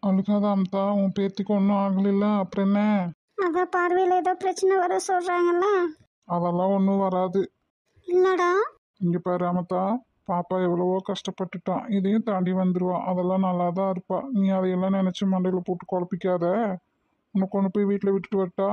அழுகாத அம்தா உன் பேத்திக்கு ஒன்றும் ஆகலைல்ல அப்புறம் என்ன அதான் பார்வையில் ஏதோ பிரச்சனை வர சொல்கிறாங்கல்ல அதெல்லாம் ஒன்றும் வராது இல்லடா இங்கே பாரு அமத்தா பாப்பா எவ்வளவோ கஷ்டப்பட்டுட்டான் இதையும் தாண்டி வந்துடுவா அதெல்லாம் நல்லா தான் இருப்பா நீ அதையெல்லாம் நினச்சி மண்டையில் போட்டு குழப்பிக்காத உன்னை கொண்டு போய் வீட்டில் விட்டுட்டு வரட்டா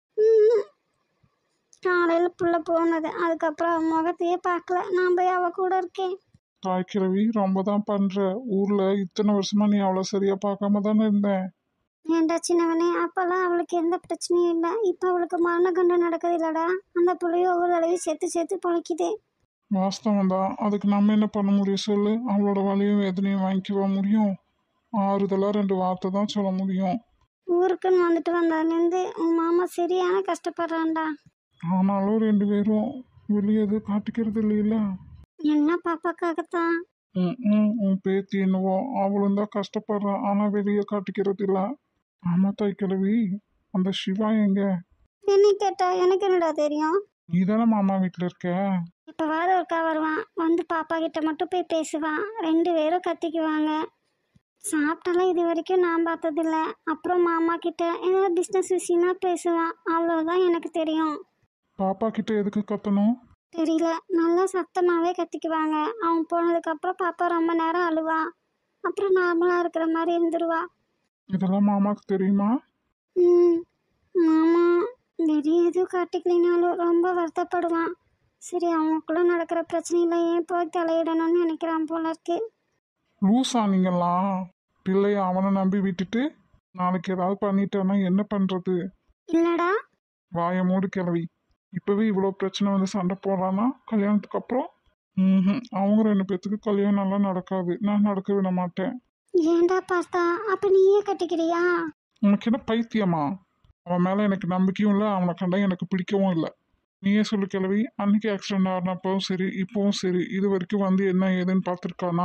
காலையில் புள்ள போனது அதுக்கப்புறம் அவன் முகத்தையே பார்க்கல நான் போய் அவ கூட இருக்கேன் தாய் கிழவி ரொம்ப தான் பண்ணுற ஊரில் இத்தனை வருஷமா நீ அவ்வளோ சரியாக பார்க்காம தானே இருந்தேன் ஏன்டா சின்னவனே அப்போல்லாம் அவளுக்கு எந்த பிரச்சனையும் இல்லை இப்போ அவளுக்கு மரண கண்டம் நடக்குது இல்லடா அந்த புள்ளையும் ஒவ்வொரு அளவையும் சேர்த்து சேர்த்து பழக்கிதே வாஸ்தவம் தான் அதுக்கு நம்ம என்ன பண்ண முடியும் சொல்லு அவளோட வலியும் வேதனையும் வாங்கிக்கவா முடியும் ஆறுதலாக ரெண்டு வார்த்தை தான் சொல்ல முடியும் ஊருக்குன்னு வந்துட்டு வந்ததுலேருந்து உன் மாமா சரியான கஷ்டப்படுறான்டா ஆனாலும் ரெண்டு பேரும் வெளியே எதுவும் காட்டிக்கிறது இல்லையில என்ன பாப்பாக்காகத்தான் ம் ம் உன் பேத்தி என்னவோ அவளும் தான் கஷ்டப்படுறான் ஆனால் வெளியே காட்டிக்கிறது இல்லை ஆமாம் தாய் கிழவி அந்த சிவா எங்க என்ன கேட்டா எனக்கு என்னடா தெரியும் நீ தானே மாமா வீட்டில் இருக்க இப்போ வார ஒருக்கா வருவான் வந்து பாப்பா கிட்ட மட்டும் போய் பேசுவான் ரெண்டு பேரும் கத்திக்குவாங்க சாப்பிட்டாலும் இது வரைக்கும் நான் பார்த்ததில்ல அப்புறம் மாமா கிட்ட ஏதாவது பிஸ்னஸ் விஷயமா பேசுவான் அவ்வளோதான் எனக்கு தெரியும் பாப்பா கிட்ட எதுக்கு கத்தணும் தெரியல நல்லா சத்தமாகவே கத்திக்குவாங்க அவன் போனதுக்கப்புறம் பாப்பா ரொம்ப நேரம் அழுவா அப்புறம் நார்மலாக இருக்கிற மாதிரி இருந்துருவா இதெல்லாம் மாமாக்கு தெரியுமா ம் மாமா வெளியே எதுவும் காட்டிக்கலினாலும் ரொம்ப வருத்தப்படுவான் சரி அவனுக்குள்ள நடக்கிற பிரச்சனையில ஏன் போய் தலையிடணும்னு நினைக்கிறான் போல இருக்கு லூசா நீங்கெல்லாம் பிள்ளைய அவனை நம்பி விட்டுட்டு நாளைக்கு ஏதாவது பண்ணிட்டேன்னா என்ன பண்ணுறது இல்லடா வாயை மூடு கிளவி இப்போவே இவ்வளோ பிரச்சனை வந்து சண்டை போடுறான்னா கல்யாணத்துக்கு அப்புறம் ம் அவங்க ரெண்டு பேர்த்துக்கு கல்யாணம் எல்லாம் நடக்காது நான் நடக்க விட மாட்டேன் ஏன்டா பார்த்தா அப்ப நீயே கட்டிக்கிறியா உனக்கு என்ன பைத்தியமா அவன் மேலே எனக்கு நம்பிக்கையும் இல்லை அவனை கண்டா எனக்கு பிடிக்கவும் இல்லை நீயே சொல்லு கிளவி அன்னைக்கு ஆக்சிடென்ட் ஆனப்பவும் சரி இப்போவும் சரி இது வரைக்கும் வந்து என்ன ஏதுன்னு பார்த்துருக்கானா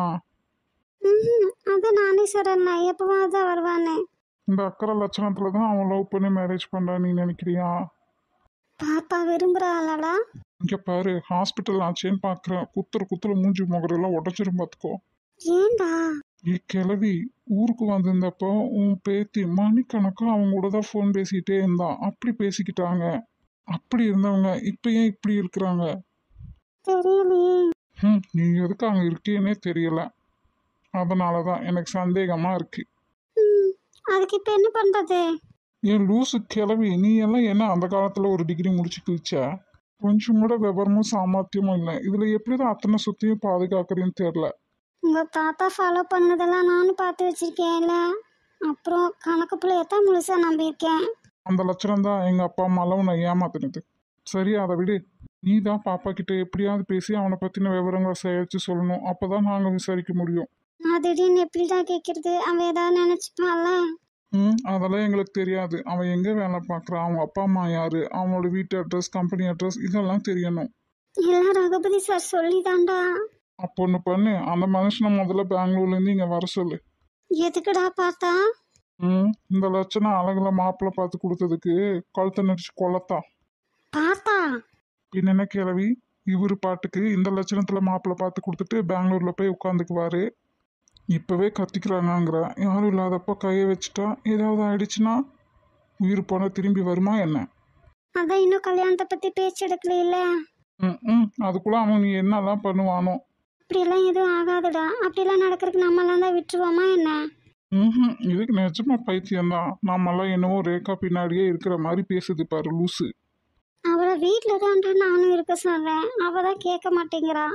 ம் அதை நானே சொல்றேன் எப்பவும் தான் வருவானே இந்த அக்கறை லட்சணத்தில் தான் அவன் லவ் பண்ணி மேரேஜ் பண்ணுறான் நீ நினைக்கிறியா பாப்பா விரும்புறாளடா இங்கே பாரு ஹாஸ்பிட்டல் ஆச்சேன்னு பார்க்குறேன் குத்துற குத்துற மூஞ்சி முகரெல்லாம் உடச்சிரும் பார்த்துக்கோ ஏன்டா ஏ கிளவி ஊருக்கு வந்திருந்தப்போ உன் பேத்தி மணிக்கணக்காக அவங்க கூட தான் ஃபோன் பேசிக்கிட்டே இருந்தான் அப்படி பேசிக்கிட்டாங்க அப்படி இருந்தவங்க இப்போ ஏன் இப்படி இருக்கிறாங்க தெரியலையே ம் நீ எதுக்கு அங்கே இருக்கேன்னே தெரியல அதனால தான் எனக்கு சந்தேகமாக இருக்கு ம் அதுக்கு இப்போ என்ன பண்றது ஏன் லூசு கிளவி நீ எல்லாம் என்ன அந்த காலத்தில் ஒரு டிகிரி முடிச்சு கிழிச்ச கொஞ்சம் கூட விவரமும் சாமர்த்தியமும் இல்லை இதில் எப்படி தான் அத்தனை சுற்றியும் பாதுகாக்கிறேன்னு தெரில உங்க தாத்தா ஃபாலோ பண்ணதெல்லாம் நானும் பார்த்து வச்சிருக்கேன்ல அப்புறம் கணக்கு பிள்ளையத்தான் முழுசா நம்பியிருக்கேன் அந்த லட்சணம் தான் எங்கள் அப்பா அம்மாலாம் உன்னை ஏமாத்தினது சரி அதை விடு நீ தான் பாப்பா கிட்ட எப்படியாவது பேசி அவனை பற்றின விவரங்களை சேகரித்து சொல்லணும் அப்போ தான் நாங்கள் விசாரிக்க முடியும் நான் திடீர்னு எப்படிதான் கேட்கறது அவன் ஏதாவது நினைச்சுப்பான்ல ம் அதெல்லாம் எங்களுக்கு தெரியாது அவன் எங்கே வேலை பார்க்குறான் அவங்க அப்பா அம்மா யார் அவனோட வீட்டு அட்ரஸ் கம்பெனி அட்ரஸ் இதெல்லாம் தெரியணும் எல்லாம் ரகுபதி சார் சொல்லிதான்டா அப்போ ஒன்று பண்ணு அந்த மனுஷனை முதல்ல பெங்களூர்லேருந்து இங்கே வர சொல்லு எதுக்குடா பார்த்தா ம் இந்த லட்சணம் அழகுல மாப்பிள்ளை பார்த்து கொடுத்ததுக்கு கழுத்தை நடிச்சு கொல்லத்தா பார்த்தா பின்ன என்ன கிழவி இவர் பாட்டுக்கு இந்த லட்சணத்தில் மாப்பிள்ளை பார்த்து கொடுத்துட்டு பெங்களூரில் போய் உட்காந்துக்குவாரு இப்போவே கத்திக்கிறாங்கங்கிற யாரும் இல்லாதப்போ கையை வச்சுட்டா ஏதாவது ஆயிடுச்சுன்னா உயிர் போனால் திரும்பி வருமா என்ன அதான் இன்னும் கல்யாணத்தை பத்தி பேச்சு எடுக்கல ம் ம் அதுக்குள்ள அவன் நீ என்னெல்லாம் பண்ணுவானோ அப்படியெல்லாம் எதுவும் ஆகாதுடா அப்படியெல்லாம் நடக்கிறதுக்கு நம்மளாம் தான் விட்டுருவோமா என்ன ம் இதுக்கு நிஜமா பைத்தியம்தான் நாமெல்லாம் என்னவோ ரேகா பின்னாடியே இருக்கிற மாதிரி பேசுது பாரு லூசு அவளை வீட்டில் தான்டா நானும் இருக்க சொல்றேன் அவ தான் கேட்க மாட்டேங்கிறா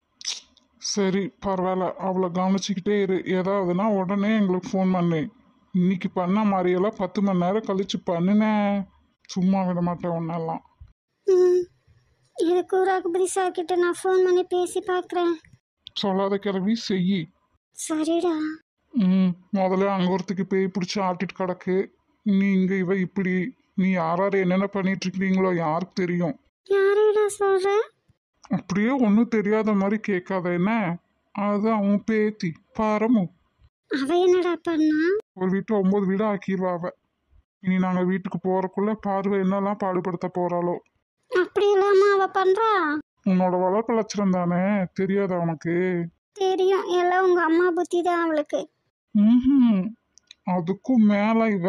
சரி பரவாயில்ல அவளை கவனிச்சுக்கிட்டே இரு ஏதாவதுன்னா உடனே எங்களுக்கு ஃபோன் பண்ணு இன்னைக்கு பண்ண மாதிரியெல்லாம் பத்து மணி நேரம் கழிச்சு பண்ணுனேன் சும்மா விட மாட்டேன் உன்னெல்லாம் ம் இதுக்கு ரகுபதி சார் கிட்ட நான் ஃபோன் பண்ணி பேசி பார்க்குறேன் சொல்லாத கிளவி செய் சரிடா ம் முதல்ல அங்கே ஒருத்துக்கு பேய் பிடிச்சி ஆட்டிட்டு கிடக்கு நீ இங்கே இவ இப்படி நீ யார் யார் என்னென்ன பண்ணிட்டு இருக்கிறீங்களோ யாருக்கு தெரியும் யாரைடா சொல்ற அப்படியே ஒன்றும் தெரியாத மாதிரி கேட்காத என்ன அதுதான் அவன் பேத்தி பாரமு அவ என்னடா பண்ணா ஒரு வீட்டை ஒம்பது வீடு ஆக்கிடுவா அவ இனி நாங்கள் வீட்டுக்கு போகிறக்குள்ள பார்வை என்னெல்லாம் பாடுபடுத்த போகிறாளோ அப்படி இல்லாம அவ பண்றா உன்னோட வளர்ப்பு லட்சணம் தானே தெரியாதா உனக்கு தெரியும் எல்லாம் உங்க அம்மா புத்தி தான் அவளுக்கு ம் அதுக்கும் மேல இவ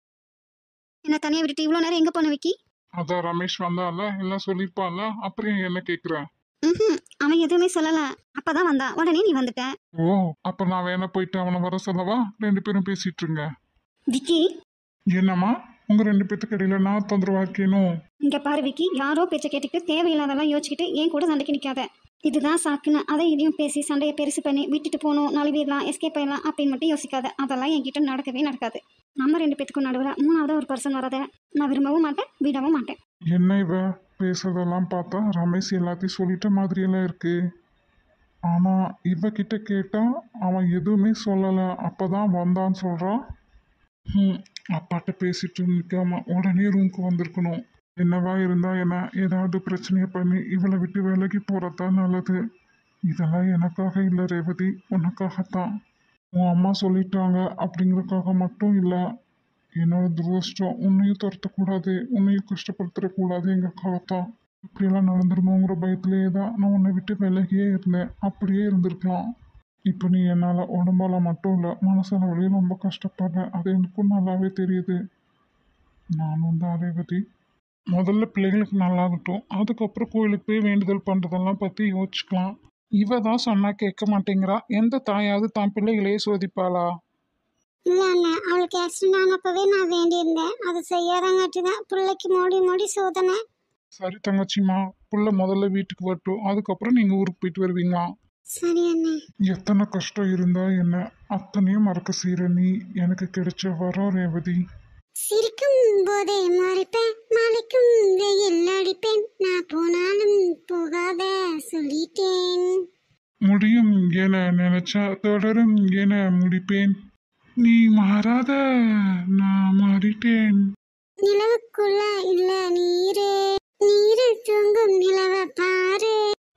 என்ன தனியாக விட்டுட்டு இவ்வளோ நேரம் எங்கே போன விக்கி அதான் ரமேஷ் வந்தால எல்லாம் சொல்லிப்பான்ல அப்புறம் ஏன் என்ன கேக்குற ம் அவன் எதுவுமே சொல்லலை அப்போ தான் வந்தான் உடனே நீ வந்துட்ட ஓ அப்ப நான் வேணா போயிட்டு அவனை வர சொல்லவா ரெண்டு பேரும் பேசிட்டு இருங்க விக்கி என்னம்மா உங்க ரெண்டு பேத்துக்கு இடையில நான் தொந்தரவா இருக்கேனும் இங்கே பாரு விக்கி யாரோ பேச்சை கேட்டுக்கிட்டு தேவையில்லாதெல்லாம் யோசிச்சுக்கிட்டு ஏன் கூட சண்டைக்கு நிற்காத இதுதான் சாக்குன்னு அதை இதையும் பேசி சண்டையை பெருசு பண்ணி விட்டுட்டு போகணும் நழுவிடலாம் எஸ்கேப் ஆயிடலாம் அப்படின்னு மட்டும் யோசிக்காத அதெல்லாம் என்கிட்ட நடக்கவே நடக்காது நம்ம ரெண்டு பேத்துக்கும் நடுவில் மூணாவது ஒரு பர்சன் வரத நான் விரும்பவும் மாட்டேன் விடவும் மாட்டேன் என்ன இவ பேசுறதெல்லாம் பார்த்தா ரமேஷ் எல்லாத்தையும் சொல்லிட்ட மாதிரியெல்லாம் இருக்கு ஆனா இவ கிட்ட கேட்டா அவன் எதுவுமே சொல்லல அப்பதான் வந்தான்னு சொல்றான் ம் அப்பாட்ட பேசிட்டு நிற்காம உடனே ரூமுக்கு வந்திருக்கணும் என்னவா இருந்தா என்ன ஏதாவது பிரச்சனையை பண்ணி இவளை விட்டு விலகி போறதுதான் நல்லது இதெல்லாம் எனக்காக இல்லை ரேவதி உனக்காகத்தான் உன் அம்மா சொல்லிட்டாங்க அப்படிங்கறதுக்காக மட்டும் இல்லை என்னோட துரதிருஷ்டம் உன்னையும் துரத்தக்கூடாது உன்னையும் கஷ்டப்படுத்திடக்கூடாது எங்கள் அக்காவைத்தான் இப்படியெல்லாம் நடந்துருமோங்கிற பயத்திலேயே தான் நான் உன்னை விட்டு விலகியே இருந்தேன் அப்படியே இருந்திருக்கலாம் இப்போ நீ என்னால் உடம்பால மட்டும் இல்லை மனசளவுலேயும் ரொம்ப கஷ்டப்படுறேன் அது எனக்கும் நல்லாவே தெரியுது நானும் தான் ரேவதி முதல்ல பிள்ளைங்களுக்கு நல்லாகட்டும் அதுக்கப்புறம் கோயிலுக்கு போய் வேண்டுதல் பண்ணுறதெல்லாம் பற்றி யோசிச்சுக்கலாம் இவ தான் சொன்னா கேட்க மாட்டேங்கிறா எந்த தாயாவது தான் பிள்ளைகளையே சோதிப்பாளா இல்லை அண்ணன் அவளுக்கு ஆக்சிடென்ட் ஆனப்பவே நான் வேண்டியிருந்தேன் அது செய்யாதங்காட்டி தான் பிள்ளைக்கு மோடி மோடி சோதனை சரி தங்கச்சிம்மா புள்ள முதல்ல வீட்டுக்கு வரட்டும் அதுக்கப்புறம் நீங்கள் ஊருக்கு போயிட்டு வருவீங்களா சரி அண்ணன் எத்தனை கஷ்டம் இருந்தா என்ன அத்தனையும் மறக்க செய்கிற நீ எனக்கு கிடைச்ச வரம் ரேவதி சிரிக்கும் போதே மறைப்பேன் மலைக்கும் வெயில் அடிப்பேன் நான் போனாலும் போகாத சொல்லிட்டேன் முடியும் என நினைச்சா தொடரும் என முடிப்பேன் நீ மாறாத நான் மாறிட்டேன் நிலவுக்குள்ள இல்ல நீரு நீரில் தூங்கும் நிலவ பாரு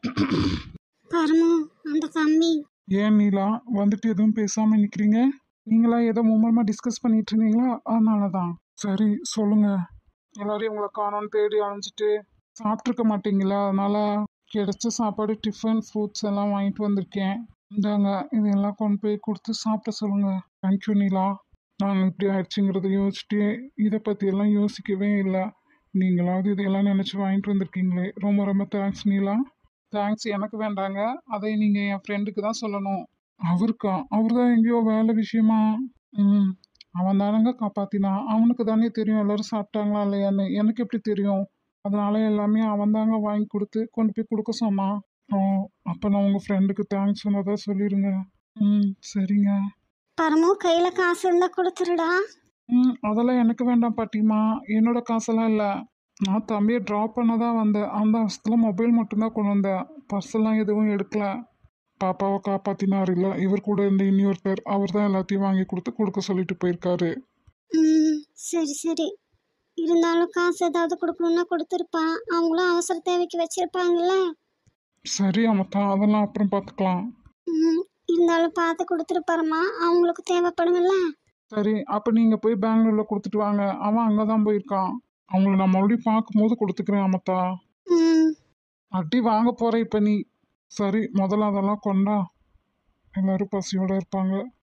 பரமு அந்த தம்பி ஏன் நீலா வந்துட்டு எதுவும் பேசாம நிக்கிறீங்க நீங்களா ஏதோ மும்மரமா டிஸ்கஸ் பண்ணிட்டு இருந்தீங்களா அதனால தான் சரி சொல்லுங்க எல்லாரையும் உங்களை காணோன்னு தேடி அலைஞ்சிட்டு சாப்பிட்ருக்க மாட்டீங்களா அதனால கிடைச்ச சாப்பாடு டிஃபன் ஃப்ரூட்ஸ் எல்லாம் வாங்கிட்டு வந்திருக்கேன் இந்தாங்க இதெல்லாம் கொண்டு போய் கொடுத்து சாப்பிட சொல்லுங்க தேங்க்யூ நீலா நாங்கள் இப்படி ஆயிடுச்சுங்கிறத யோசிச்சுட்டு இதை பற்றியெல்லாம் யோசிக்கவே இல்லை நீங்களாவது இதையெல்லாம் நினச்சி வாங்கிட்டு வந்திருக்கீங்களே ரொம்ப ரொம்ப தேங்க்ஸ் நீலா தேங்க்ஸ் எனக்கு வேண்டாங்க அதை நீங்கள் என் ஃப்ரெண்டுக்கு தான் சொல்லணும் அவருக்கா அவர் தான் எங்கேயோ வேலை விஷயமா ம் அவன் தானங்க காப்பாத்தினான் அவனுக்கு தானே தெரியும் எல்லாரும் சாப்பிட்டாங்களா இல்லையான்னு எனக்கு எப்படி தெரியும் அதனால எல்லாமே அவன் தாங்க வாங்கி கொடுத்து கொண்டு போய் கொடுக்க சொன்னான் ஓ அப்போ நான் உங்கள் ஃப்ரெண்டுக்கு தேங்க்ஸ் சொன்னதா சொல்லிடுங்க ம் சரிங்க பரமு கையில காசு இருந்தா கொடுத்துருடா ம் அதெல்லாம் எனக்கு வேண்டாம் பாட்டிமா என்னோட காசெல்லாம் இல்லை நான் தம்பியை ட்ராப் பண்ண தான் வந்தேன் அந்த அவசரத்தில் மொபைல் மட்டும்தான் கொண்டு வந்தேன் பர்ஸெல்லாம் எதுவும் எடுக்கல பாப்பாவை காப்பாத்தினார் இல்லை இவர் கூட இருந்த இன்னொருத்தர் அவர் தான் எல்லாத்தையும் வாங்கி கொடுத்து கொடுக்க சொல்லிட்டு போயிருக்காரு ம் சரி சரி இருந்தாலும் காசு ஏதாவது கொடுக்கணும்னா கொடுத்துருப்பான் அவங்களும் அவசர தேவைக்கு வச்சிருப்பாங்கல்ல சரி அம்மத்தா அதெல்லாம் அப்புறம் பார்த்துக்கலாம் ம் இருந்தாலும் பார்த்து கொடுத்துருப்பாருமா அவங்களுக்கு தேவைப்படுங்கல்ல சரி அப்போ நீங்கள் போய் பெங்களூரில் கொடுத்துட்டு வாங்க அவன் அங்கே தான் போயிருக்கான் அவங்கள நான் மறுபடியும் பார்க்கும்போது கொடுத்துக்கிறேன் அம்மத்தா ம் அடி வாங்க போற இப்ப நீ சரி முதல்ல அதெல்லாம் கொண்டா எல்லாரும் பசியோட இருப்பாங்க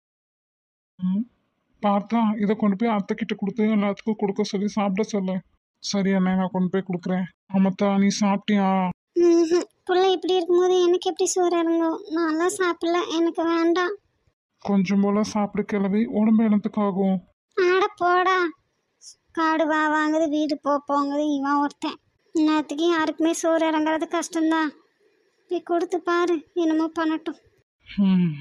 ம் பார்த்தா இதை கொண்டு போய் அத்தை கிட்ட கொடுத்து எல்லாத்துக்கும் கொடுக்க சொல்லி சாப்பிட சொல்லு சரி அண்ணே நான் கொண்டு போய் கொடுக்குறேன் ஆமாத்தா நீ சாப்பிட்டியா ம்ஹும். புள்ள இப்படி இருக்கும்போது எனக்கு எப்படி சோறு இறங்கும் நான்லாம் சாப்பிடல எனக்கு வேண்டாம் கொஞ்சம் போல சாப்பிட கிளவி உடம்பு இனத்துக்காகும் ஆட போடா காடு வா வாங்குது வீடு போ போங்குது இவன் ஒருத்தன் இன்னத்துக்கு யாருக்குமே சோறு இறங்குறது கஷ்டம்தான் போய் கொடுத்து பாரு என்னமோ பண்ணட்டும் ம்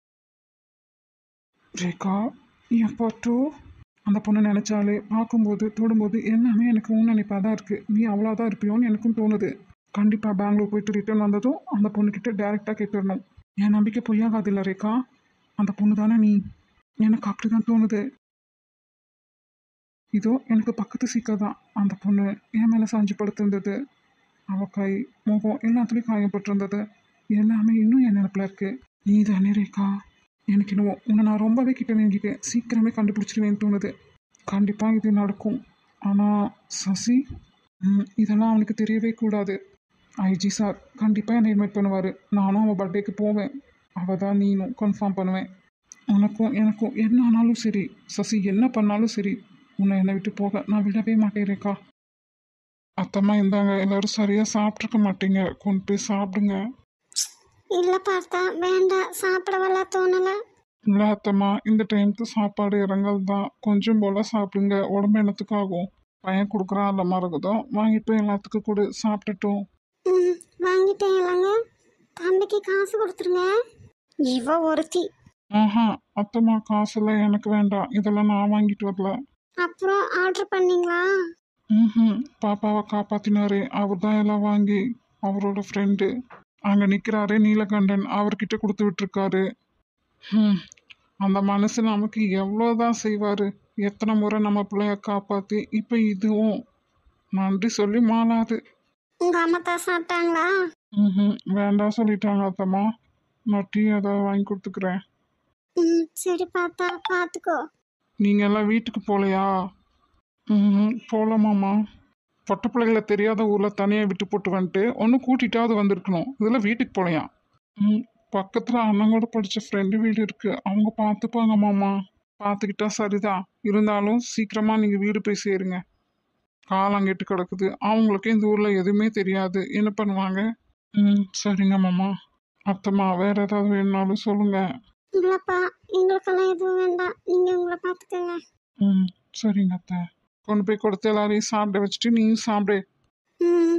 ரேகா என் பாட்டு அந்த பொண்ணை நினச்சாலே பார்க்கும்போது தொடும்போது எல்லாமே எனக்கு உன் நினைப்பாக தான் இருக்குது நீ அவ்வளோதான் இருப்பியோன்னு எனக்கும் தோணுது கண்டிப்பாக பெங்களூர் போயிட்டு ரிட்டர்ன் வந்ததும் அந்த பொண்ணுக்கிட்ட டேரெக்டாக கேட்டுடணும் என் நம்பிக்கை பொய்யாகாதில்ல ரேகா அந்த பொண்ணு தானே நீ எனக்கு அப்படி தான் தோணுது இதோ எனக்கு பக்கத்து சீக்கா தான் அந்த பொண்ணு என் மேலே சாஞ்சு படுத்திருந்தது அவ கை முகம் எல்லாத்துலேயும் காயப்பட்டிருந்தது எல்லாமே இன்னும் என் நினப்பில் இருக்கு நீ தானே ரேகா எனக்கு இன்னும் உன்னை நான் ரொம்பவே கிட்ட நெருங்கிட்டேன் சீக்கிரமே கண்டுபிடிச்சிருவேன்னு தோணுது கண்டிப்பாக இது நடக்கும் ஆனால் சசி ம், இதெல்லாம் அவனுக்கு தெரியவே கூடாது ஐஜி சார் கண்டிப்பாக என்னை இன்வைட் பண்ணுவார் நானும் அவன் பர்த்டேக்கு போவேன் அவள் தான் நீனும் கன்ஃபார்ம் பண்ணுவேன் உனக்கும் எனக்கும் என்ன ஆனாலும் சரி சசி என்ன பண்ணாலும் சரி உன்னை என்னை விட்டு போக நான் விடவே மாட்டேன் ரேக்கா அத்தம்மா இந்தாங்க எல்லாரும் சரியாக சாப்பிட்ருக்க மாட்டீங்க கொண்டு போய் சாப்பிடுங்க இல்லை பார்த்தா வேண்டாம் சாப்பிடவெல்லாம் தோணலை இல்லை அத்தம்மா இந்த டைமுக்கு சாப்பாடு இறங்கல் தான் கொஞ்சம் போல் சாப்பிடுங்க உடம்பு என்னத்துக்காகும் பையன் கொடுக்குறான் இல்லை மறக்குதோ வாங்கிட்டு போய் எல்லாத்துக்கும் கொடு சாப்பிட்டுட்டோம் ம் வாங்கிட்டேன் இல்லைங்க தம்பிக்கு காசு கொடுத்துருங்க இவ ஒருத்தி ஆஹா அத்தம்மா காசெல்லாம் எனக்கு வேண்டாம் இதெல்லாம் நான் வாங்கிட்டு வரல அப்புறம் ஆர்டர் பண்ணீங்களா ம் பாப்பாவை காப்பாத்தினாரு அவர் தான் எல்லாம் வாங்கி அவரோட ஃப்ரெண்டு அங்கே நிற்கிறாரு நீலகண்டன் அவர்கிட்ட கொடுத்து விட்டுருக்காரு ம் அந்த மனசு நமக்கு எவ்வளோதான் செய்வார் எத்தனை முறை நம்ம பிள்ளைய காப்பாற்றி இப்போ இதுவும் நன்றி சொல்லி மாளாது உங்கள் அம்மா தான் சாப்பிட்டாங்களா ம் வேண்டாம் சொல்லிட்டாங்க அத்தம்மா நான் டீ ஏதாவது வாங்கி கொடுத்துக்கிறேன் ம் சரி பார்த்தா பார்த்துக்கோ நீங்கள் எல்லாம் வீட்டுக்கு போகலையா ம் போகலாமாம்மா பொட்ட பிள்ளைகளை தெரியாத ஊரில் தனியாக விட்டு போட்டு வந்துட்டு ஒன்று கூட்டிகிட்டாவது வந்திருக்கணும் இதில் வீட்டுக்கு போகலையா ம் பக்கத்தில் அண்ணங்கூட படித்த ஃப்ரெண்டு வீடு இருக்குது அவங்க பார்த்துப்பாங்க மாமா பார்த்துக்கிட்டா சரிதான் இருந்தாலும் சீக்கிரமாக நீங்கள் வீடு போய் சேருங்க காலங்கெட்டு கிடக்குது அவங்களுக்கு இந்த ஊரில் எதுவுமே தெரியாது என்ன பண்ணுவாங்க ம் சரிங்க மாமா அத்தம்மா வேறு ஏதாவது வேணுனாலும் சொல்லுங்கள் இல்லைப்பா எங்களுக்கெல்லாம் எதுவும் வேண்டாம் நீங்கள் உங்களை பார்த்துக்கோங்க ம் சரிங்க அத்தை கொண்டு போய் கொடுத்து எல்லாரையும் சாப்பிட வச்சுட்டு நீயும் சாப்பிடு ம்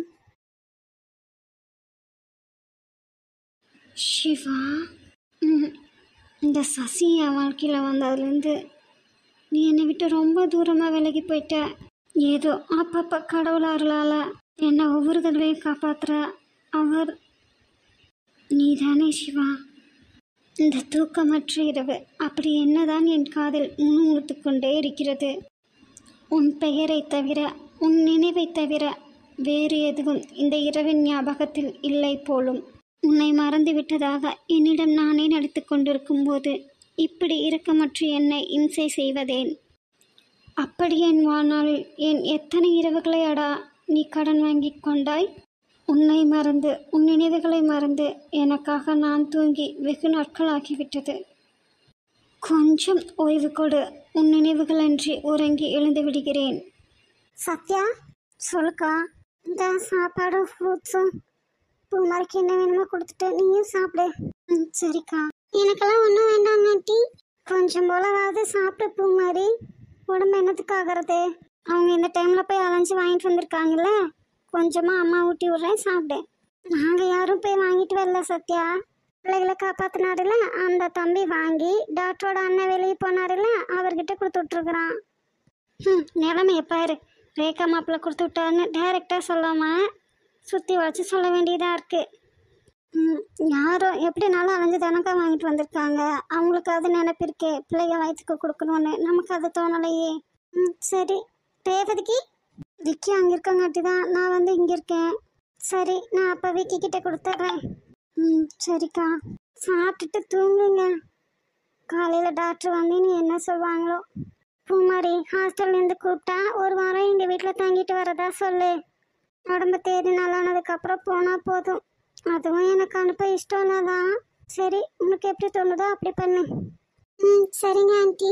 சிவா ம், இந்த சசி என் வாழ்க்கையில் வந்ததுலேருந்து நீ என்னை விட்டு ரொம்ப தூரமாக விலகி போயிட்ட ஏதோ அப்பப்போ கடவுள் அருளால் என்னை ஒவ்வொரு தடவையும் காப்பாத்துற அவர் நீ தானே சிவா இந்த தூக்கமற்ற இரவு அப்படி என்னதான் என் காதில் முணுமுணுத்து கொண்டே இருக்கிறது உன் பெயரை தவிர உன் நினைவை தவிர வேறு எதுவும் இந்த இரவின் ஞாபகத்தில் இல்லை போலும் உன்னை மறந்து விட்டதாக என்னிடம் நானே நடித்து கொண்டிருக்கும் போது இப்படி இரக்கமற்ற என்னை இம்சை செய்வதேன் அப்படி என் வாழ்நாளில் என் எத்தனை இரவுகளை அடா நீ கடன் வாங்கி கொண்டாய் உன்னை மறந்து உன் நினைவுகளை மறந்து எனக்காக நான் தூங்கி வெகு நாட்கள் ஆகிவிட்டது கொஞ்சம் ஓய்வு கொடு உன் நினைவுகளன்றி உறங்கி எழுந்து விடுகிறேன் சத்யா சொல்லுக்கா இந்த சாப்பாடும் ஃப்ரூட்ஸும் பூமாரிக்கு என்ன வேணுமோ கொடுத்துட்டு நீயும் சாப்பிடு ம் சரிக்கா எனக்கெல்லாம் ஒன்றும் வேண்டாம் ஆண்டி கொஞ்சம் போலவாவது சாப்பிட்டு பூமாரி உடம்பு என்னத்துக்கு ஆகிறது அவங்க இந்த டைமில் போய் அலைஞ்சு வாங்கிட்டு வந்திருக்காங்கல்ல கொஞ்சமாக அம்மா ஊட்டி விட்றேன் சாப்பிடு நாங்கள் யாரும் போய் வாங்கிட்டு வரல சத்யா பிள்ளைகளை காப்பாத்தினாருல அந்த தம்பி வாங்கி டாக்டரோட அண்ணன் வெளியே போனாருல அவர்கிட்ட கொடுத்து விட்ருக்குறான் ம் நிலைமைய பாரு ரேகா மாப்பிள்ளை கொடுத்து விட்டாருன்னு டைரெக்டாக சொல்லாமல் சுற்றி வச்சு சொல்ல வேண்டியதாக இருக்குது ம் யாரோ எப்படினாலும் அலைஞ்சு தானக்கா வாங்கிட்டு வந்திருக்காங்க அவங்களுக்கு அது நினைப்பு இருக்கே பிள்ளைங்க வயிற்றுக்கு கொடுக்கணும்னு நமக்கு அது தோணலையே ம் சரி ரேவதிக்கு விக்கி அங்கே இருக்கங்காட்டி தான் நான் வந்து இங்கே இருக்கேன் சரி நான் அப்போ விக்கி கிட்ட கொடுத்துட்றேன் ம் சரிக்கா சாப்பிட்டுட்டு தூங்குங்க காலையில் டாக்டர் வந்து நீ என்ன சொல்லுவாங்களோ பூமாரி ஹாஸ்டல்லேருந்து கூப்பிட்டா ஒரு வாரம் எங்கள் வீட்டில் தங்கிட்டு வரதா சொல்லு உடம்பு தேடி நல்லானதுக்கப்புறம் போனால் போதும் அதுவும் எனக்கு அனுப்ப இஷ்டம் இல்லதான் சரி உனக்கு எப்படி தோணுதோ அப்படி பண்ணு ம் சரிங்க ஆண்டி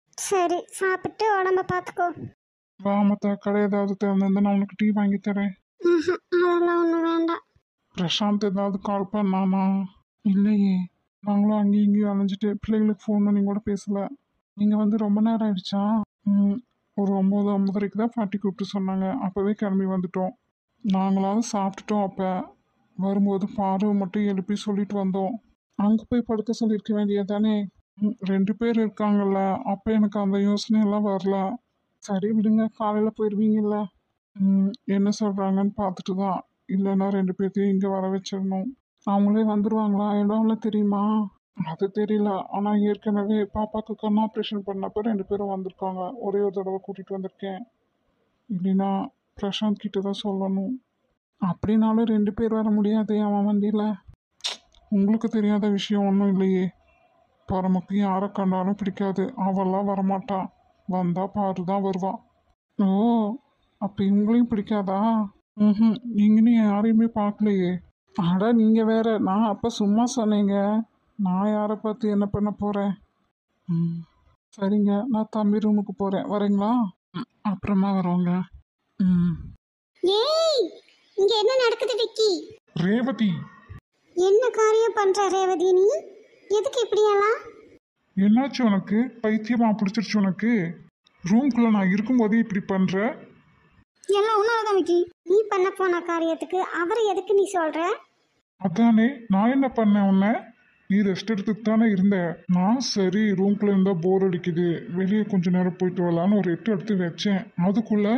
சரி சாப்பிட்டு உடம்ப பார்த்துக்கோ வாமத்தா கடை ஏதாவது திறந்திருந்தா நான் உனக்கு டீ வாங்கி தரேன் ஆஹா, அதெல்லாம் ஒன்றும் வேண்டாம் பிரசாந்த் ஏதாவது கால் பண்ணானா இல்லையே நாங்களும் அங்கேயும் இங்கேயும் அலைஞ்சிட்டு பிள்ளைகளுக்கு ஃபோன் பண்ணி கூட பேசல நீங்கள் வந்து ரொம்ப நேரம் ஆயிடுச்சா ம், ஒரு ஒம்பது ஒம்பதரைக்கு தான் பாட்டி கூப்பிட்டு சொன்னாங்க அப்போவே கிளம்பி வந்துட்டோம் நாங்களாவது சாப்பிட்டுட்டோம் அப்போ வரும்போது பார்வை மட்டும் எழுப்பி சொல்லிட்டு வந்தோம் அங்கே போய் படுக்க சொல்லியிருக்க வேண்டியதானே ரெண்டு பேர் இருக்காங்கல்ல அப்போ எனக்கு அந்த யோசனை எல்லாம் வரல சரி விடுங்க காலையில் போயிடுவீங்கல்ல ம், என்ன சொல்கிறாங்கன்னு பார்த்துட்டு தான் இல்லைன்னா ரெண்டு பேர்த்தையும் இங்கே வர வச்சிடணும் அவங்களே வந்துடுவாங்களா இடம்ல தெரியுமா அது தெரியல ஆனால் ஏற்கனவே பாப்பாக்கு கண் ஆப்ரேஷன் பண்ணப்போ ரெண்டு பேரும் வந்திருக்காங்க ஒரே ஒரு தடவை கூட்டிகிட்டு வந்திருக்கேன் இல்லைன்னா பிரசாந்த் கிட்ட தான் சொல்லணும் அப்படின்னாலும் ரெண்டு பேர் வர முடியாது அவன் வண்டியில் உங்களுக்கு தெரியாத விஷயம் ஒன்றும் இல்லையே பரமுக்கு யாரை கண்டாலும் பிடிக்காது அவெல்லாம் வரமாட்டா வந்தா பாரு தான் வருவான் ஓ அப்போ இவங்களையும் பிடிக்காதா ம் நீங்களும் யாரையுமே பார்க்கலையே அட நீங்கள் வேற நான் அப்போ சும்மா சொன்னீங்க நான் யாரை பார்த்து என்ன பண்ண போகிறேன் ம் சரிங்க நான் தம்பி ரூமுக்கு போகிறேன் வரீங்களா ம், அப்புறமா வரோங்க ம் ஏய் இங்க என்ன நடக்குது விக்கி ரேவதி என்ன காரியம் பண்ற ரேவதி நீ எதுக்கு இப்படியெல்லாம் என்னாச்சு உனக்கு பைத்தியமா பிடிச்சிருச்சு உனக்கு ரூம்குள்ளே நான் இருக்கும்போதே இப்படி பண்ணுற எல்லாம் உன்னாலதான் விக்கி நீ பண்ண போன காரியத்துக்கு அவரை எதுக்கு நீ சொல்ற அதானே நான் என்ன பண்ணேன் உன்னை நீ ரெஸ்ட் எடுத்துட்டு தானே இருந்த நான் சரி ரூம்குள்ளே இருந்தால் போர் அடிக்குது வெளியே கொஞ்ச நேரம் போயிட்டு வரலான்னு ஒரு எட்டு எடுத்து வச்சேன் அதுக்குள்ள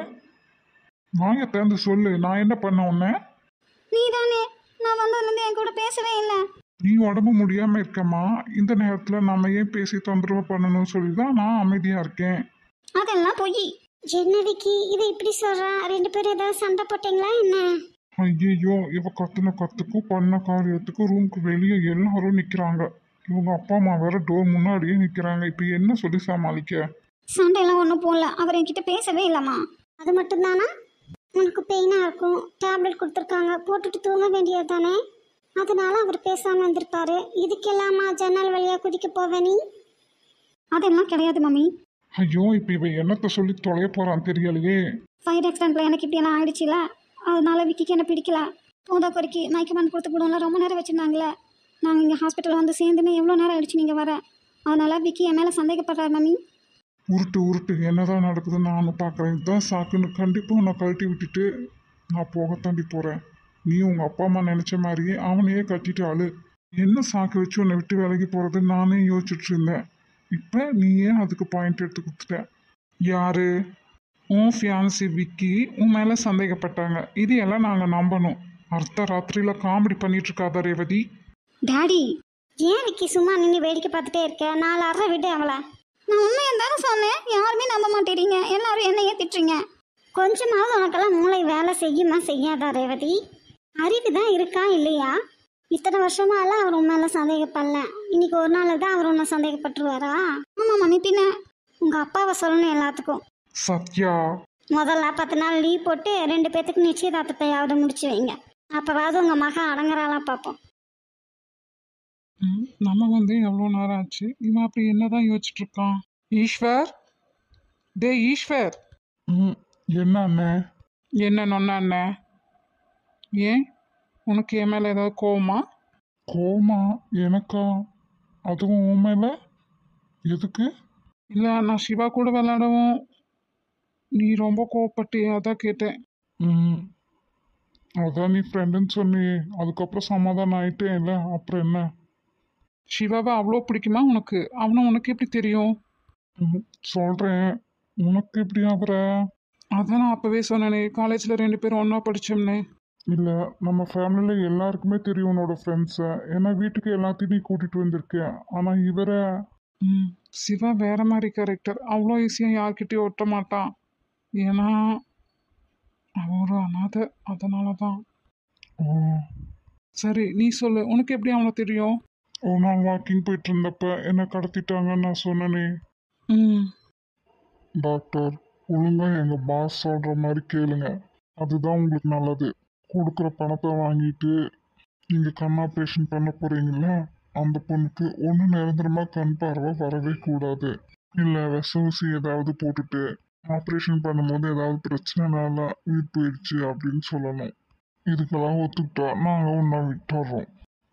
வாங்க திறந்து சொல்லு நான் என்ன பண்ண உன்னை நீ தானே நான் வந்ததுலேருந்து என் கூட பேசவே இல்லை நீ உடம்பு முடியாமல் இருக்கம்மா இந்த நேரத்தில் நம்ம ஏன் பேசி தொந்தரவு பண்ணணும்னு சொல்லி தான் நான் அமைதியாக இருக்கேன் அதெல்லாம் பொய் என்ன விக்கி இதை இப்படி சொல்றா ரெண்டு பேரும் ஏதாவது சண்டை போட்டீங்களா என்ன ஐயோ இவ கத்துன கத்துக்கும் பண்ண காரியத்துக்கும் ரூமுக்கு வெளியே எல்லாரும் நிற்கிறாங்க இவங்க அப்பா அம்மா வேற டோர் முன்னாடியே நிற்கிறாங்க இப்போ என்ன சொல்லி சமாளிக்க சண்டையெல்லாம் ஒன்றும் போடல அவர் என்கிட்ட பேசவே இல்லைம்மா அது மட்டும்தானா உனக்கு பெயினாக இருக்கும் டேப்லெட் கொடுத்துருக்காங்க போட்டுட்டு தூங்க வேண்டியது தானே அதனால அவர் பேசாமல் இருந்திருப்பாரு இதுக்கெல்லாமா ஜன்னல் வழியாக குதிக்க போவ நீ அதெல்லாம் கிடையாது மம்மி ஐயோ இப்போ இவ என்னத்தை சொல்லி தொலைய போறான் தெரியலையே ஃபயர் ஆக்சிடென்ட்ல எனக்கு இப்படி எல்லாம் ஆயிடுச்சுல அதனால விக்கிக்கு என்ன பிடிக்கல போதா குறைக்கு மயக்க மருந்து கொடுத்து போடுவோம்ல ரொம்ப நேரம் வச்சுருந்தாங்களே நாங்கள் இங்கே ஹாஸ்பிட்டல் வந்து சேர்ந்துன்னு எவ்வளோ நேரம் ஆயிடுச்சு நீங்கள் வர அதனால விக்கி என் மேலே சந்தேகப்படுறாரு மம்மி உருட்டு உருட்டு என்னதான் நடக்குதுன்னு நானும் பார்க்குறேன் இதுதான் சாக்குன்னு கண்டிப்பாக உன்னை கழட்டி விட்டுட்டு நான் போக தாண்டி போகிறேன் நீ உங்கள் அப்பா அம்மா நினச்ச மாதிரியே அவனையே கட்டிட்டு ஆளு என்ன சாக்கு வச்சு உன்னை விட்டு விலகி போகிறது நானே யோசிச்சுட்டு இருந்தேன் இப்போ நீ ஏன் அதுக்கு பாயிண்ட் எடுத்து கொடுத்துட்ட யாரு உன் ஃபியான்சி விக்கி உன் மேலே சந்தேகப்பட்டாங்க இது எல்லாம் நாங்கள் நம்பணும் அர்த்த ராத்திரியில் காமெடி பண்ணிட்டு இருக்காத ரேவதி டாடி ஏன் விக்கி சும்மா நின்று வேடிக்கை பார்த்துட்டே இருக்க நாலு அரை விடு அவளை நான் உண்மையை தானே சொன்னேன் யாருமே நம்ப மாட்டேறீங்க எல்லாரும் என்னையே திட்டுறீங்க கொஞ்சமாவது உனக்கெல்லாம் மூளை வேலை செய்யுமா செய்யாதா ரேவதி அறிவு தான் இருக்கா இல்லையா இத்தனை வருஷமாலாம் அவர் உன் மேலே சந்தேகப்படல இன்னைக்கு ஒரு நாள் தான் அவர் உன்னை சந்தேகப்பட்டுருவாரா ஆமாம் மம்மி பின்ன உங்கள் அப்பாவை சொல்லணும் எல்லாத்துக்கும் சத்யா முதல்ல பத்து நாள் லீவ் போட்டு ரெண்டு பேத்துக்கு நிச்சயதார்த்தத்தையாவது முடிச்சு வைங்க அப்போவாவது உங்கள் மகன் அடங்குறாளா பார்ப்போம் ம், நம்ம வந்து எவ்வளோ நேரம் ஆச்சு இவன் அப்படி என்னதான் யோசிச்சுட்டு இருக்கான் ஈஸ்வர் டே ஈஸ்வர் ம் என்ன அண்ணே என்ன நொன்ன அண்ணே ஏன் உனக்கு என் மேலே ஏதாவது கோவமா கோவமா எனக்கா அதுவும் உன் மேலே எதுக்கு இல்லை நான் சிவா கூட விளையாடவும் நீ ரொம்ப கோவப்பட்டு அதான் கேட்டேன் ம் அதான் நீ ஃப்ரெண்டுன்னு சொன்னியே அதுக்கப்புறம் சமாதானம் ஆயிட்டே இல்லை அப்புறம் என்ன சிவாவை அவ்வளோ பிடிக்குமா உனக்கு அவனை உனக்கு எப்படி தெரியும் சொல்கிறேன் உனக்கு எப்படி அவரை அதான் நான் அப்போவே சொன்னேனே காலேஜில் ரெண்டு பேரும் ஒன்றா படித்தோம்னே இல்லை நம்ம ஃபேமிலியில் எல்லாருக்குமே தெரியும் உன்னோட ஃப்ரெண்ட்ஸை ஏன்னா வீட்டுக்கு எல்லாத்தையும் நீ கூட்டிகிட்டு வந்திருக்கேன் ஆனால் இவரை ம் சிவா வேற மாதிரி கேரக்டர் அவ்வளோ ஈஸியாக யார்கிட்டயும் ஒட்ட மாட்டான் ஏன்னா அவன் ஒரு அனாதை அதனால தான் ஓ சரி நீ சொல்லு உனக்கு எப்படி அவனை தெரியும் ஒரு நாள் வாக்கிங் போயிட்டு இருந்தப்ப என்ன கடத்திட்டாங்கன்னு நான் சொன்னனே ம் டாக்டர் ஒழுங்கா எங்க பாஸ் சொல்ற மாதிரி கேளுங்க அதுதான் உங்களுக்கு நல்லது கொடுக்குற பணத்தை வாங்கிட்டு நீங்க கண் ஆப்ரேஷன் பண்ண போறீங்கல்ல அந்த பொண்ணுக்கு ஒன்று நிரந்தரமா கண் பார்வை வரவே கூடாது இல்லை விஷ ஊசி ஏதாவது போட்டுட்டு ஆப்ரேஷன் பண்ணும்போது ஏதாவது பிரச்சனைனால உயிர் போயிடுச்சு அப்படின்னு சொல்லணும் இதுக்கெல்லாம் ஒத்துக்கிட்டா நாங்கள் ஒன்றா விட்டுறோம்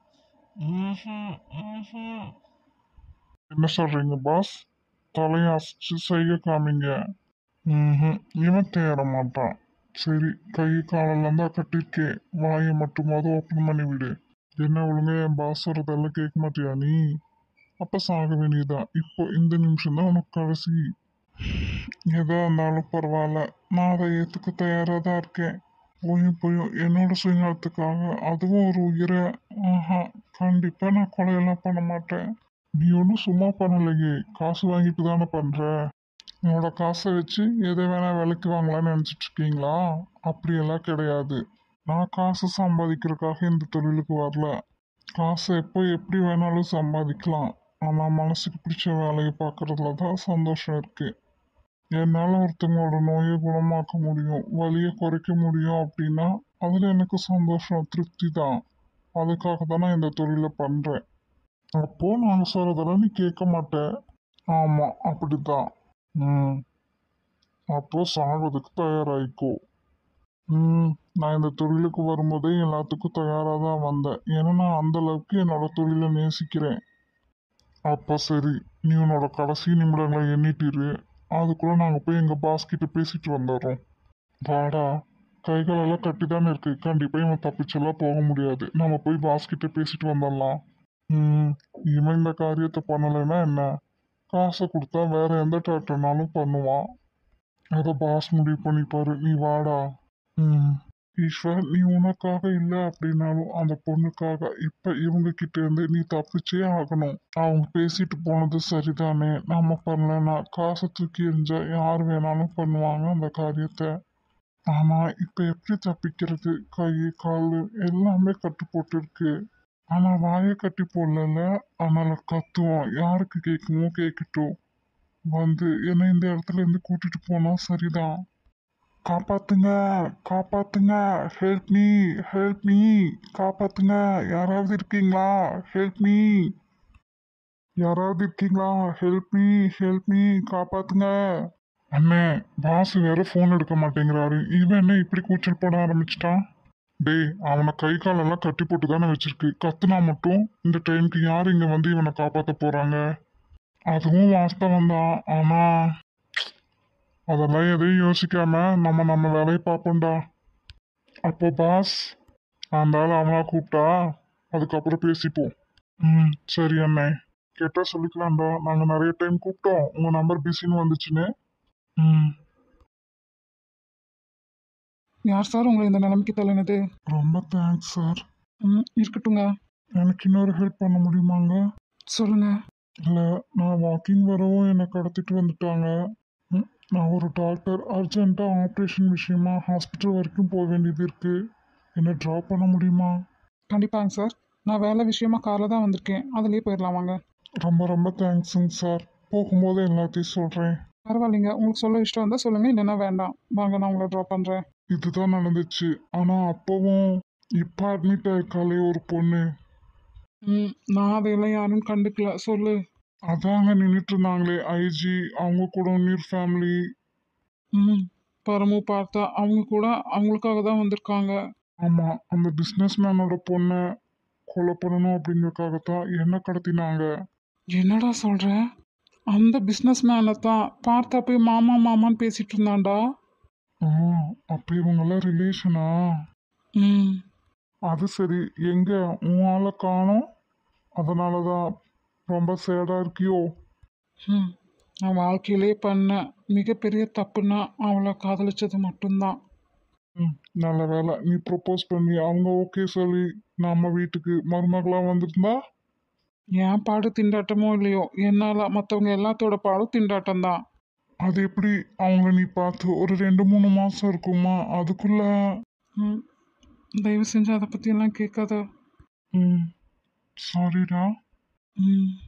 என்ன சொல்றீங்க பாஸ் தலையை அசைச்சு செய்ய காமிங்க ம்ஹும். இவன் தேற மாட்டான் சரி கை காலெல்லாம் தான் கட்டிருக்கேன் வாயை மட்டுமாவது ஓப்பன் பண்ணி விடு என்ன ஒழுங்கா என் பாஸ் சொல்றதெல்லாம் கேட்க மாட்டியா நீ அப்ப சாக வேண்டியதுதான் இப்போ இந்த நிமிஷம் தான் உனக்கு கடைசி எதா இருந்தாலும் பரவாயில்ல நான் அதை ஏற்றுக்க தயாராக தான் இருக்கேன் போயும் போயும் என்னோட சுயநலத்துக்காக அதுவும் ஒரு உயிரை ஆஹா கண்டிப்பாக நான் கொலையெல்லாம் பண்ண மாட்டேன் நீ ஒன்றும் சும்மா பண்ணலையே காசு வாங்கிட்டு தானே பண்ணுற உன்னோட காசை வச்சு எதை வேணா விலைக்கு வாங்கலாம்னு நினச்சிட்டு இருக்கீங்களா அப்படியெல்லாம் கிடையாது நான் காசு சம்பாதிக்கிறதுக்காக இந்த தொழிலுக்கு வரல காசை எப்போ எப்படி வேணாலும் சம்பாதிக்கலாம் ஆனால் மனசுக்கு பிடிச்ச வேலையை பார்க்குறதுல தான் சந்தோஷம் இருக்குது என்னால் ஒருத்தவங்களோட நோயை குணமாக்க முடியும் வலியை குறைக்க முடியும் அப்படின்னா அதில் எனக்கு சந்தோஷம் திருப்தி தான் அதுக்காக தான் நான் இந்த தொழிலை பண்ணுறேன் அப்போது நாங்கள் சொல்கிறதெல்லாம் நீ கேட்க மாட்டேன் ஆமாம் அப்படித்தான் ம் அப்போ சாகிறதுக்கு தயாராகிக்கோ ம் நான் இந்த தொழிலுக்கு வரும்போதே எல்லாத்துக்கும் தயாராக தான் வந்தேன் ஏன்னா நான் அந்த அளவுக்கு என்னோட தொழிலை நேசிக்கிறேன் அப்போ சரி நீ உன்னோட கடைசி நிமிடங்களை எண்ணிட்டிரு அதுக்குள்ளே நாங்கள் போய் எங்கள் பாஸ் கிட்ட பேசிட்டு வந்துடுறோம் வாடா கைகளெல்லாம் கட்டி தானே இருக்கு கண்டிப்பாக இவன் தப்பிச்செல்லாம் போக முடியாது நம்ம போய் பாஸ் கிட்ட பேசிட்டு வந்துடலாம் ம் இவன் இந்த காரியத்தை பண்ணலைன்னா என்ன காசை கொடுத்தா வேற எந்த டாக்டர்னாலும் பண்ணுவான் அதை பாஸ் முடிவு பண்ணிப்பாரு நீ வாடா ம் ஈஸ்வர் நீ உனக்காக இல்லை அப்படின்னாலும் அந்த பொண்ணுக்காக இப்போ இவங்க கிட்ட இருந்து நீ தப்பிச்சே ஆகணும் அவங்க பேசிட்டு போனது சரிதானே நம்ம பண்ணலன்னா காசை தூக்கி எறிஞ்சா யார் வேணாலும் பண்ணுவாங்க அந்த காரியத்தை ஆனா இப்ப எப்படி தப்பிக்கிறது கை கால் எல்லாமே கட்டு போட்டுருக்கு ஆனா வாயை கட்டி போடல அதனால கத்துவோம் யாருக்கு கேட்குமோ கேட்கட்டும் வந்து என்னை இந்த இடத்துல இருந்து கூட்டிட்டு போனா சரிதான் காப்பாத்துங்க காப்பாத்துங்க ஹெல்ப் மீ ஹெல்ப் மீ காப்பாத்துங்க யாராவது இருக்கீங்களா ஹெல்ப் மீ யாராவது இருக்கீங்களா ஹெல்ப் மீ ஹெல்ப் மீ காப்பாத்துங்க அண்ணே பாஸ் வேற ஃபோன் எடுக்க மாட்டேங்கிறாரு இவன் என்ன இப்படி கூச்சல் போட ஆரம்பிச்சிட்டான் டேய் அவனை கை காலெல்லாம் கட்டி போட்டு தானே வச்சிருக்கு கத்துனா மட்டும் இந்த டைம்க்கு யார் இங்க வந்து இவனை காப்பாத்த போறாங்க அதுவும் வாஸ்தவம் தான் ஆனா அதெல்லாம் எதையும் யோசிக்காம நம்ம நம்ம வேலையை பார்ப்போம்டா அப்போ பாஸ் அந்த ஆள் அவனா கூப்பிட்டா அதுக்கப்புறம் பேசிப்போம் ம் சரி அண்ணே கேட்டா சொல்லிக்கலாம்டா நாங்கள் நிறைய டைம் கூப்பிட்டோம் உங்கள் நம்பர் பிஸின்னு வந்துச்சுன்னு ம் யார் சார் உங்களை இந்த நிலைமைக்கு தள்ளினது ரொம்ப தேங்க்ஸ் சார் ம் இருக்கட்டுங்க எனக்கு இன்னொரு ஹெல்ப் பண்ண முடியுமாங்க சொல்லுங்க இல்லை நான் வாக்கிங் வரவும் என்னை கடத்திட்டு வந்துட்டாங்க ம், நான் ஒரு டாக்டர் அர்ஜென்ட்டாக ஆப்ரேஷன் விஷயமா ஹாஸ்பிட்டல் வரைக்கும் போக வேண்டியது இருக்குது என்னை ட்ராப் பண்ண முடியுமா கண்டிப்பாங்க சார் நான் வேலை விஷயமா காரில் தான் வந்திருக்கேன் அதுலேயே போயிடலாம் வாங்க ரொம்ப ரொம்ப தேங்க்ஸுங்க சார் போகும்போது எல்லாத்தையும் சொல்கிறேன் பரவாயில்லைங்க உங்களுக்கு சொல்ல இஷ்டம் இருந்தால் சொல்லுங்கள் இல்லைன்னா வேண்டாம் வாங்க நான் உங்களை ட்ராப் பண்ணுறேன் இதுதான் நடந்துச்சு ஆனால் அப்போவும் இப்போ அட்மிட் ஆயிருக்காளே ஒரு பொண்ணு ம் நான் அதையெல்லாம் யாரும் கண்டுக்கல சொல்லு அதாங்க நின்றுட்டு இருந்தாங்களே ஐஜி அவங்க கூட நீர் ஃபேமிலி ம் பரமு பார்த்தா அவங்க கூட அவங்களுக்காக தான் வந்திருக்காங்க ஆமாம் அந்த பிஸ்னஸ் மேனோட பொண்ணை கொலை பண்ணணும் அப்படிங்கறதுக்காக தான் என்ன கடத்தினாங்க என்னடா சொல்கிற அந்த பிஸ்னஸ் மேனை தான் பார்த்தா போய் மாமா மாமான்னு பேசிட்டு இருந்தான்டா ஆ அப்போ இவங்கெல்லாம் ரிலேஷனா ம் அது சரி எங்க உன் ஆளை காணோம் அதனால தான் ரொம்ப சேடாக இருக்கியோ ம் நான் வாழ்க்கையிலே பண்ண மிகப்பெரிய தப்புன்னா அவளை காதலிச்சது மட்டும்தான் ம் நல்ல வேலை நீ ப்ரப்போஸ் பண்ணி அவங்க ஓகே சொல்லி நம்ம வீட்டுக்கு மருமகளாக வந்திருந்தா என் பாடு திண்டாட்டமோ இல்லையோ என்னால் மற்றவங்க எல்லாத்தோட பாடும் திண்டாட்டம் தான் அது எப்படி அவங்கள நீ பார்த்து ஒரு ரெண்டு மூணு மாதம் இருக்குமா அதுக்குள்ள ம் தயவு செஞ்சு அதை பற்றியெல்லாம் கேட்காத ம் சாரிடா ம்